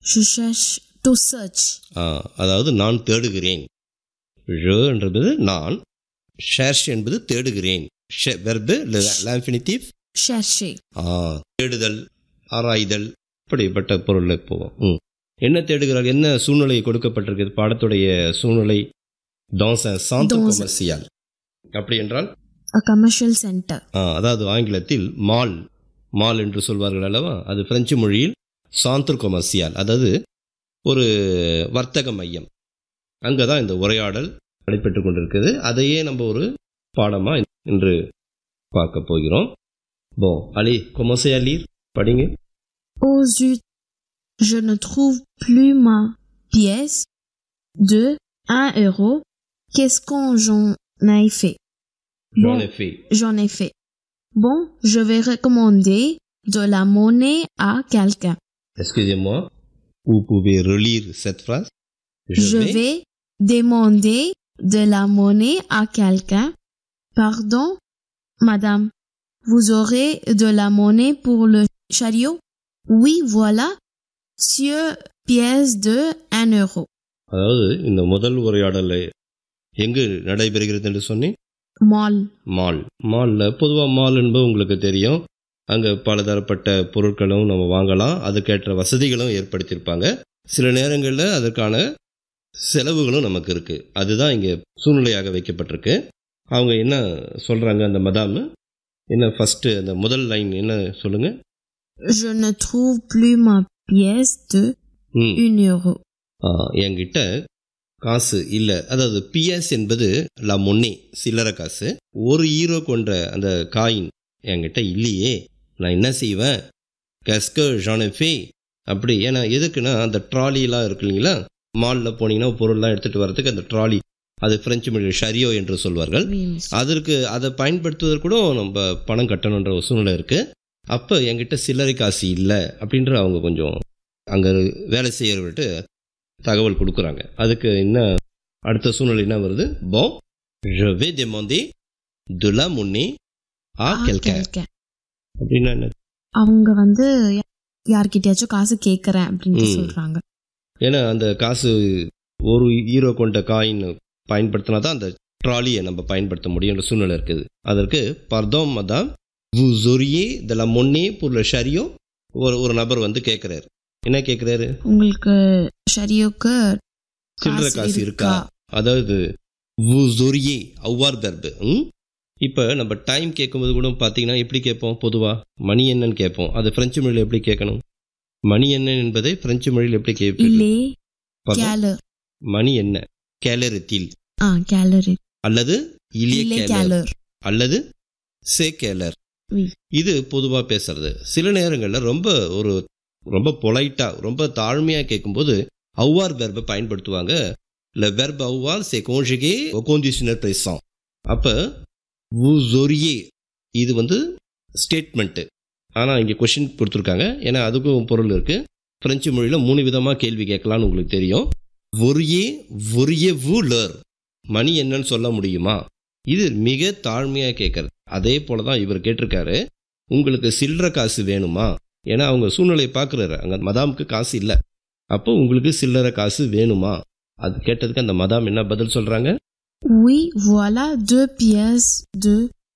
Je cherche to search. ஆ, அதாவது நான் தேடுகிறேன் je என்பது நான் ஷேர்ஷ் என்பது தேடுகிறேன் வெர்பு லான்ஃபினிட்டிவ் Chercher. தேடுதல் ஆராய்தல் இப்படிப்பட்ட பொருளில் போவோம் ம். என்ன தேடுகிறார் என்ன சூழ்நிலை கொடுக்கப்பட்டிருக்கு பாடத்துடைய சூழ்நிலை டான்ஸ் சாந்தர் Dans- கொமர்சியல் அப்படி என்றால் A commercial center. ஆ, அதாவது ஆங்கிலத்தில் மால் மால் என்று சொல்வார்கள் அல்லவா அது பிரெஞ்சு மொழியில் சாந்தர் கொமர்சியல் அதாவது ஒரு வர்த்தக மையம் அங்கே தான் இந்த உரையாடல் நடைபெற்று கொண்டிருக்குது அதையே நம்ம ஒரு பாடமாக இன்று பார்க்க போகிறோம் போ அலி கொமர்சியலீர் படிங்க Oh zut, je ne trouve plus ma pièce de 1 euro. Qu'est-ce qu'on j'en ai fait Bon. J'en ai fait. J'en ai fait. Bon, je vais recommander de la monnaie à quelqu'un. Excusez-moi, vous pouvez relire cette phrase Je, vais demander de la monnaie à quelqu'un. Pardon, madame, vous aurez de la monnaie pour le chariot Oui, voilà. Sur pièce de 1 euro. அதாவது இந்த முதல் உரையாடல் எங்கு நடைபெறுகிறது என்று சொன்னேன் Mall. Mall மாலில் பொதுவாக மால் என்பது உங்களுக்கு தெரியும் அங்கே பலதரப்பட்ட பொருட்களும் நம்ம வாங்கலாம் அதுக்கேற்ற வசதிகளும் ஏற்படுத்தியிருப்பாங்க சில நேரங்களில் அதற்கான செலவுகளும் நமக்கு இருக்குது அதுதான் இங்கே சூழ்நிலையாக வைக்கப்பட்டிருக்கு அவங்க என்ன சொல்கிறாங்க அந்த மதாம் என்ன ஃபஸ்ட்டு அந்த முதல் லைன் என்ன சொல்லுங்கள் Je ne trouve plus ma pièce de ம் 1 euro. ஆ, என்கிட்ட காசு இல்லை அதாவது பிஎஸ் என்பது லா மொன்னே சில்லறை காசு ஒரு ஈரோ கொண்ட அந்த காயின் என்கிட்ட இல்லையே நான் என்ன செய்வேன் கஸ்க ஜானஃபே அப்படி ஏன்னா எதுக்குன்னா அந்த ட்ராலிலாம் இருக்கு இல்லைங்களா மாலில் போனீங்கன்னா பொருள்லாம் எடுத்துகிட்டு வரதுக்கு அந்த ட்ராலி அது பிரெஞ்சு மொழியில் ஷரியோ என்று சொல்வார்கள் Oui, monsieur. அதற்கு அதை பயன்படுத்துவதற்கு கூட நம்ம பணம் கட்டணுன்ற ஒரு சூழ்நிலை இருக்குது அப்போ என்கிட்ட சில்லறை காசு இல்லை அப்படின்ற அவங்க கொஞ்சம் அங்கே வேலை செய்யறவர்கிட்ட தகவல் கொடுக்குறாங்க அதுக்கு என்ன அடுத்த சூழ்நிலை என்ன வருது போ je vais demander de la monnaie à À quelqu'un quelqu'un. அப்படின்னா என்ன அவங்க வந்து யா- யார்கிட்டயாச்சும் காசு கேக்குறேன் அப்படின்ட்டு ம். சொல்றாங்க ஏன்னா அந்த காசு ஒரு ஈரோ கொண்ட காயின் பயன்படுத்தினா தான் அந்த ட்ராலியை நம்ம பயன்படுத்த முடியுன்ற சூழ்நிலை இருக்குது அதற்கு பர்தோம் மதாம் vous auriez de la monnaie pour le chariot ஒரு ஒரு நபர் வந்து கேட்குறாரு என்ன கேட்குறாரு உங்களுக்கு ஷரியோக்கு சில்லற காசு இருக்கா அதாவது vous auriez அவ்வார் தர்பு இப்போ நம்ம டைம் கேட்கும்போது கூட பார்த்தீங்கன்னா எப்படி கேட்போம் பொதுவாக மணி என்னன்னு கேட்போம் அது பிரெஞ்சு மொழியில் எப்படி கேட்கணும் மணி என்ன என்பதை பிரெஞ்சு மொழியில் எப்படி கேட்பீங்க இல்லே Pardon? கேலர் மணி என்ன கேலரத்தில் ஆ கேலரி அல்லது இலிய இல்லே கேலர் கேலர் அல்லது சே கேலர் Oui. இது பொதுவாக பேசுறது சில நேரங்களில் ரொம்ப ஒரு ரொம்ப பொலைட்டாக ரொம்ப தாழ்மையாக கேட்கும்போது அவ்வார் வெர்பை பயன்படுத்துவாங்க le verbe avoir c'est conjugué au conditionnel présent அப்போ vous auriez இது வந்து ஸ்டேட்மெண்ட்டு ஆனால் இங்கே கொஷின் கொடுத்துருக்காங்க ஏன்னா அதுக்கும் பொருள் இருக்குது பிரெஞ்சு மொழியில் மூணு விதமாக கேள்வி கேட்கலான்னு உங்களுக்கு தெரியும் ஒரியே ஒரியே vous leur மணி என்னன்னு சொல்ல முடியுமா இது மிக தாழ்மையாக கேட்கறது அதே போல தான் இவர் கேட்டிருக்காரு உங்களுக்கு சில்லற காசு வேணுமா ஏன்னா அவங்க சூழ்நிலையை பார்க்குறாரு அங்கே மதாமுக்கு காசு இல்லை அப்போ உங்களுக்கு சில்லறை காசு வேணுமா அது கேட்டதுக்கு அந்த மதாம் என்ன பதில் சொல்கிறாங்க Oui, voilà deux pièces de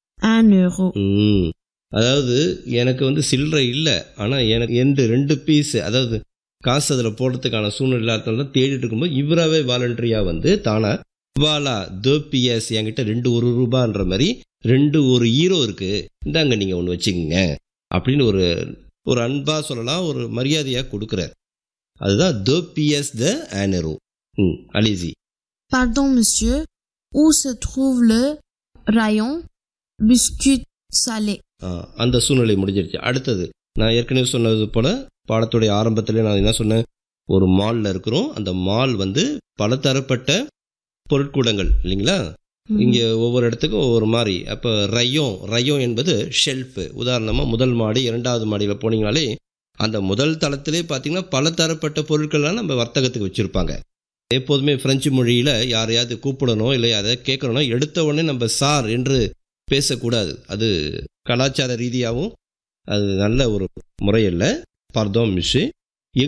1 euro. ம் அதாவது எனக்கு வந்து சில்லறை இல்லை ஆனால் எனக்கு எந்த ரெண்டு பீஸ் அதாவது காசு அதில் போடுறதுக்கான சூழ்நிலை இல்லாதனால தான் தேடிட்டு இருக்கும்போது இவராகவே வாலண்டரியாக வந்து தானா வாலா தோ பிஎஸ் என்கிட்ட ரெண்டு ஒரு ரூபான்ற மாதிரி ரெண்டு ஒரு ஈரோ இருக்கு இந்தாங்க நீங்கள் ஒன்று வச்சுக்கோங்க அப்படின்னு ஒரு ஒரு அன்பாக சொல்லலாம் ஒரு மரியாதையாக கொடுக்குறார் அதுதான் தோ பிஎஸ் த ஆனரோ ம் அலிசி Pardon, monsieur. Où se trouve le rayon biscuit salé? ஆ, அந்த சூழ்நிலை முடிஞ்சிருச்சு அடுத்தது நான் ஏற்கனவே சொன்னது போல பாடத்துடைய ஆரம்பத்தில் நான் என்ன சொன்னேன் ஒரு மால்ல இருக்கிறோம் அந்த மால் வந்து பலதரப்பட்ட பொருட்கூடங்கள் இல்லைங்களா ம். இங்கே ஒவ்வொரு இடத்துக்கும் ஒவ்வொரு மாதிரி அப்போ ரயம் ரயம் என்பது ஷெல்ஃபு உதாரணமாக முதல் மாடி இரண்டாவது மாடியில் போனீங்கனாலே அந்த முதல் தளத்திலே பார்த்தீங்கன்னா பல தரப்பட்ட பொருட்கள்லாம் நம்ம வர்த்தகத்துக்கு வச்சுருப்பாங்க எப்போதுமே பிரெஞ்சு மொழியில் யாரையாவது கூப்பிடணும் இல்லை யாரையாவது கேட்கணும் எடுத்த உடனே நம்ம சார் என்று பேசக்கூடாது அது கலாச்சார ரீதியாகவும் அது நல்ல ஒரு முறை இல்லை பர்தோம் மிஷு